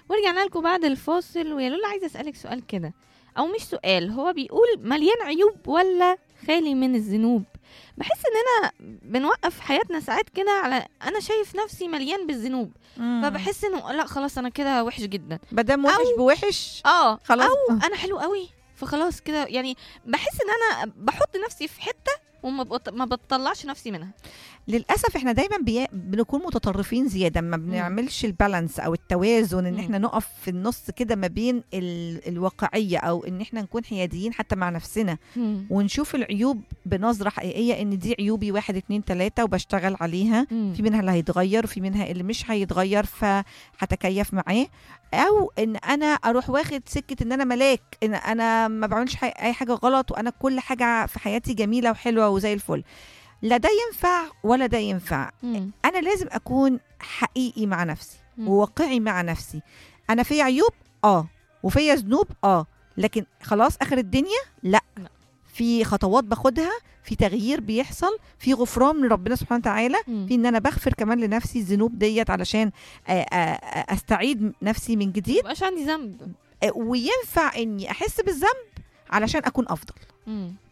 ورجعنا لكم بعد الفاصل ويا لولا عايزه اسالك سؤال كده او مش سؤال هو بيقول مليان عيوب ولا خالي من الذنوب بحس اننا بنوقف حياتنا ساعات كده على انا شايف نفسي مليان بالذنوب فبحس انه لا خلاص انا كده وحش جدا مادام وحش بوحش اه خلاص او انا حلو قوي فخلاص كده يعني بحس ان انا بحط نفسي في حته وما بط... ما بطلعش نفسي منها للاسف احنا دايما بي... بنكون متطرفين زياده ما بنعملش البالانس او التوازن ان مم. احنا نقف في النص كده ما بين ال... الواقعيه او ان احنا نكون حياديين حتى مع نفسنا ونشوف العيوب بنظره حقيقيه ان دي عيوبي واحد اتنين تلاته وبشتغل عليها في منها اللي هيتغير وفي منها اللي مش هيتغير فهتكيف معاه او ان انا اروح واخد سكه ان انا ملاك ان انا ما بعملش حي- اي حاجه غلط وانا كل حاجه في حياتي جميله وحلوه وزي الفل لا ده ينفع ولا ده ينفع مم. انا لازم اكون حقيقي مع نفسي مم. وواقعي مع نفسي انا في عيوب اه وفيا ذنوب اه لكن خلاص اخر الدنيا لا لا. في خطوات باخدها في تغيير بيحصل في غفران من ربنا سبحانه وتعالى مم. في ان انا بغفر كمان لنفسي الذنوب ديت علشان آه، آه، آه، استعيد نفسي من جديد مبقاش عندي ذنب آه، وينفع اني احس بالذنب علشان اكون افضل مم.